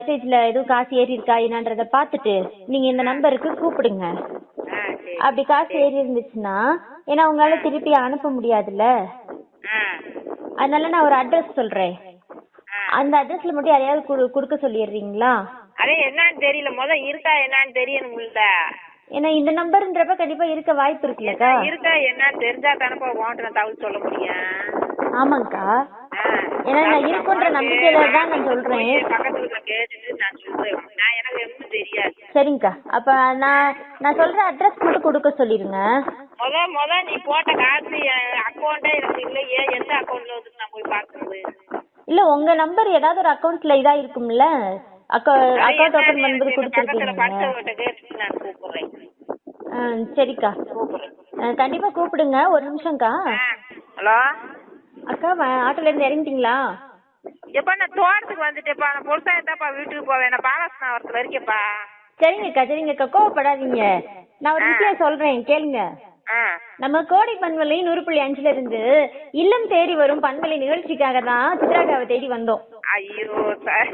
மெசேஜ்ல எதுவும் காசு ஏறி இருக்கா என்னன்றத பார்த்துட்டு நீங்க இந்த நம்பருக்கு கூப்பிடுங்க ஆ சரி அப்படி காசு ஏறி இருந்துச்சுன்னா ஏன்னா உங்களால திருப்பி அனுப்ப முடியாதுல்ல ஆ அதனால நான் ஒரு அட்ரஸ் சொல்றேன் ஆ அந்த அட்ரஸ்ல மட்டும் யாரையாவது குடு- கொடுக்க சொல்லிடுறீங்களா அதே என்னன்னு தெரியல முத இருக்கா என்னன்னு தெரியணும்ல ஏன்னா இந்த நம்பர்ன்றப்ப கண்டிப்பா இருக்க வாய்ப்பு இருக்குல்லக்கா இருக்கா என்னன்னு தெரிஞ்சா தானப்பா உன்கிட்ட நான் தகவல் சொல்ல முடியும் ஆமாங்கக்கா ஆ. ஏன்னா நான் இருக்குன்ற நம்பிக்கையில தான் நான் சொல்றேன் பக்கத்து வீட்டுல கேட்டுட்டு நான் சொல்றேன் நான் எனக்கு ஒன்றும் தெரியாது சரிங்கக்கா அப்ப நான் நான் சொல்ற அட்ரஸ் மட்டும் கொடுக்க சொல்லிருங்க முத முத நீ போட்ட காசு அக்கௌண்ட்டே எனக்கு இல்லையே எந்த அக்கௌண்ட்ல வந்து நான் போய் பாக்குறது இல்ல உங்க நம்பர் ஏதாவது ஒரு அக்கவுண்ட்ல இதா இருக்கும்ல அக்கௌ அக்கௌண்ட் ஓபன் பண்ணும்போது பக்கத்துல கொடுத்துருக்கீங்க படிச்சவங்கிட்ட கேட்டுட்டு நான் கூப்பிடுறேன் சரிக்கா கூப்பிடுறேன் ஆ, கண்டிப்பா கூப்பிடுங்க ஒரு நிமிஷம்க்கா ஹலோ அக்கா வ- ஆட்டோல இருந்து இறங்கிட்டீங்களா எப்பா நான் தோட்டத்துக்கு வந்துட்டேப்பா நான் பொருசாயத்தாப்பா வீட்டுக்கு போவேன் நான் பாலாசனாவரத்துல இருக்கேப்பா சரிங்கக்கா சரிங்கக்கா கோவப்படாதீங்க நான் ஒரு விஷயம் சொல்றேன் கேளுங்க ஆ நம்ம கோடை பண்பலை நூறு புள்ளி அஞ்சுல இருந்து இல்லம் தேடி வரும் பண்பலை நிகழ்ச்சிக்காக தான் சித்ராக்காவை தேடி வந்தோம் ஐயோ சார்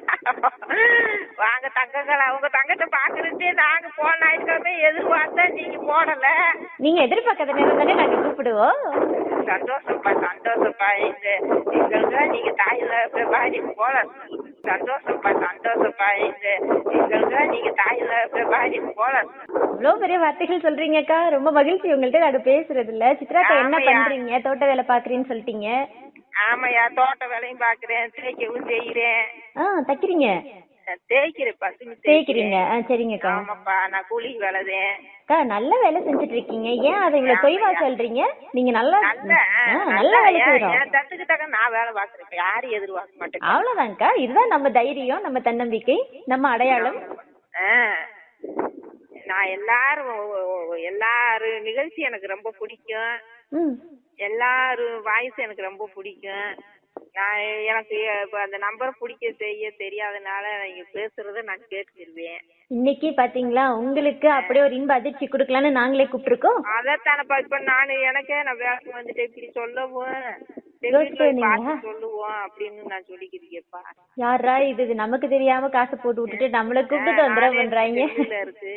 வாங்க தங்கங்களா உங்க தங்கத்தை பாக்குறதே நாங்க போன ஞாயிற்றுக்கிழமை எதிர்பார்த்தா நீங்க போடல நீங்க எதிர்பார்க்காத நேரம் தானே நாங்க கூப்பிடுவோம் சந்தோஷப்பா சந்தோஷப்பா எங்க எங்களுக்கு நீங்க தாயில பாடி போல சந்தோஷப்பா சந்தோஷப்பா எங்க எங்களுக்கு நீங்க தாயில பாடி போல இவ்வளவு பெரிய வார்த்தைகள் சொல்றீங்கக்கா ரொம்ப மகிழ்ச்சி உங்கள்ட்ட நாங்க பேசுறதுல சித்ராக்கா என்ன ஆமாய்யா. பண்றீங்க தோட்ட வேலை பாக்குறீன்னு சொல்லிட்டீங்க ஆமாய்யா தோட்ட வேலையும் பாக்குறேன் தேய்க்கவும் செய்யறேன் ஆ தைக்கிறீங்க தேய்க்கிறேன்ப்பா துணி தேய்க்கிறீங்க ஆ சரிங்கக்கா ஆமாப்பா நான் கூலி வேலைதேன் அக்கா நல்ல வேலை செஞ்சுட்டு இருக்கீங்க ஏன் அதை இவ்வளவு தொய்வா சொல்றீங்க நீங்க நல்லா நல்ல ஆ, நல்ல வேலை என் செய்யறோம் என் தட்டுக்கு தக்க நான் வேலை பாக்குறேன் இப்ப யாரும் எதிர்பார்க்க மாட்டேன் அவ்வளவுதான்க்கா இதுதான் நம்ம தைரியம் நம்ம தன்னம்பிக்கை நம்ம அடையாளம் ஆ. நான் எல்லாரும் ஒ- ஒ- எல்லாரு நிகழ்ச்சி எனக்கு ரொம்ப பிடிக்கும் ம் எல்லாரும் வாய்ஸ் எனக்கு ரொம்ப பிடிக்கும் நான் எனக்கு இப்ப அந்த நம்பர் பிடிக்க செய்ய தெரியாதனால நீங்க பேசுறத நான் கேட்டுக்கிருவேன் இன்னைக்கு பாத்தீங்களா உங்களுக்கு அப்படியே ஒரு இன்ப அதிர்ச்சி கொடுக்கலான்னு நாங்களே கூப்பிட்டுருக்கோம் அதைத்தானப்பா இப்ப நான் எனக்கே நான் வேலைக்கு வந்துட்டு இப்படி சொல்லவும் சரி, யோசிச்சு போய் வந்தீங்களா? பார்த்து சொல்லுவோம் அப்படின்னு நான் சொல்லிக்கிறீங்கப்பா யாரா இது இது நமக்கு தெரியாம காசு போட்டு விட்டுட்டு நம்மள கூப்பிட்டு தொந்தரவு பண்றாங்க வெளியில இருக்கு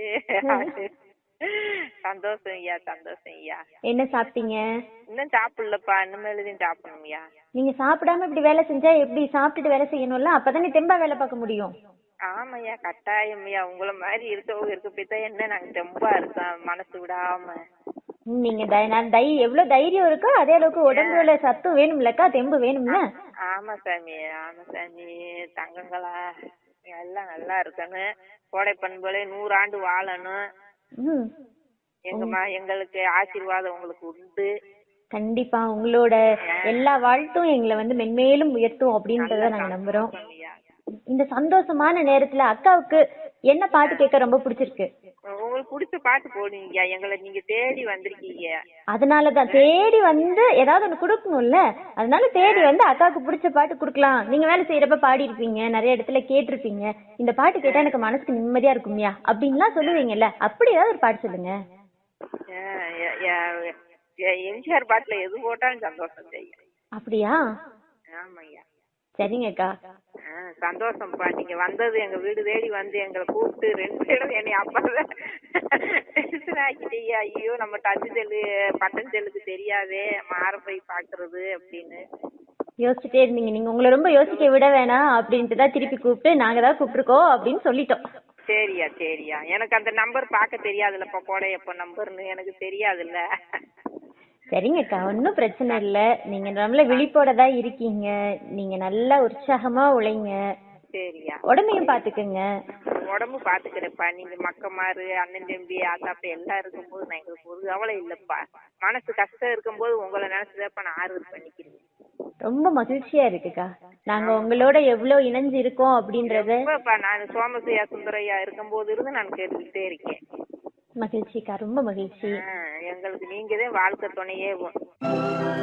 சந்தோஷம் ஐயா சந்தோஷம் ஐயா என்ன சாப்பிட்டீங்க இன்னும் சாப்பிடலப்பா இனிமேலுதான் சாப்பிடணும்யா நீங்க சாப்பிடாம இப்படி வேலை செஞ்சா எப்படி சாப்பிட்டுட்டு வேலை செய்யணும்ல அப்பதானே தெம்பா வேலை பார்க்க முடியும் ஆமாய்யா கட்டாயம்யா உங்கள மாதிரி இருக்கவங்க இருக்க போய் தான் என்ன நாங்க தெம்பா இருக்கோம் மனசு விடாம ம், நீங்க தை- நான் தை எவ்வளவு தைரியம் இருக்கோ அதே அளவுக்கு உடம்புல சத்து வேணும்லக்கா தெம்பு வேணும்ல ஆமா சாமி ஆமா சாமி தங்கங்களா எல்லாம் நல்லா இருக்கணும் கோடை பண்புகளே நூறாண்டு வாழணும் ம் எங்க மா எங்களுக்கு ஆசீர்வாதம் உங்களுக்கு உண்டு கண்டிப்பா உங்களோட எல்லா வாழ்த்தும் எங்களை வந்து மென்மேலும் உயர்த்தும் அப்படின்றத நாங்க நம்புறோம் ஐயா. இந்த சந்தோஷமான நேரத்துல அக்காவுக்கு என்ன பாட்டு கேட்க ரொம்ப பிடிச்சிருக்கு உங்களுக்கு பிடிச்ச பாட்டு போடுவீங்க எங்களை நீங்க தேடி வந்திருக்கீங்க அதனாலதான் தேடி வந்து ஏதாவது ஒண்ணு கொடுக்கணும்ல அதனால தேடி வந்து அக்காவுக்கு பிடிச்ச பாட்டு கொடுக்கலாம் நீங்க வேலை செய்யறப்ப பாடி இருப்பீங்க நிறைய இடத்துல கேட்டிருப்பீங்க இந்த பாட்டு கேட்டா எனக்கு மனசுக்கு நிம்மதியா இருக்கும்யா அப்படின்லாம் சொல்லுவீங்கல்ல அப்படி ஏதாவது ஒரு பாட்டு சொல்லுங்க ஆ, எ- எ- எ- எம்ஜிஆர் பாட்டுல எது போட்டாலும் சந்தோஷம் செய்யும் அப்படியா ஆமாய்யா சரிங்கக்கா ஆ, சந்தோஷம்ப்பா நீங்க வந்தது எங்க வீடு தேடி வந்து எங்களை கூப்பிட்டு ரெண்டு பேரும் என்னை அப்பதான் டென்ஷன் ஆக்கிட்டீங்க ஐயோ நம்ம டச் செல்லு பட்டன் செல்லுக்கு தெரியாதே மாற போய் பாக்குறது அப்படின்னு யோசிச்சுட்டே இருந்தீங்க நீங்க உங்களை ரொம்ப யோசிக்க விட வேணாம் அப்படின்ட்டு தான் திருப்பி கூப்பிட்டு நாங்க தான் கூப்பிட்டுருக்கோம் அப்படின்னு சொல்லிட்டோம் சரியா சரியா எனக்கு அந்த நம்பர் பார்க்க தெரியாதுல்லப்பா கோடையப்ப நம்பர்னு எனக்கு தெரியாதுல்ல சரிங்கக்கா ஒன்றும் பிரச்சனை இல்லை நீங்க நம்மள விழிப்போட தான் இருக்கீங்க நீங்க நல்லா உற்சாகமா உழைங்க சரியா உடம்பையும் பாத்துக்கங்க உடம்பு பாத்துக்கிறேன்ப்பா நீங்க மக்கமாரு அண்ணன் தம்பி ஆத்தாப்ப எல்லாம் இருக்கும்போது நான் எங்களுக்கு ஒரு கவலை இல்லப்பா மனசு கஷ்டம் இருக்கும்போது உங்களை நினைச்சுதாப்பா நான் ஆறுதல் பண்ணிக்கிறேன் ரொம்ப மகிழ்ச்சியா இருக்குக்கா நாங்க உங்களோட எவ்வளவு இணைஞ்சு இருக்கோம் அப்படின்றத ரொம்பப்பா நான் சோமசையா சுந்தரையா இருக்கும்போது இருந்து நான் கேட்டுக்கிட்டே இருக்கேன் மகிழ்ச்சிக்கா ரொம்ப மகிழ்ச்சி ஆ, எங்களுக்கு நீங்கதான் வாழ்க்கை துணையே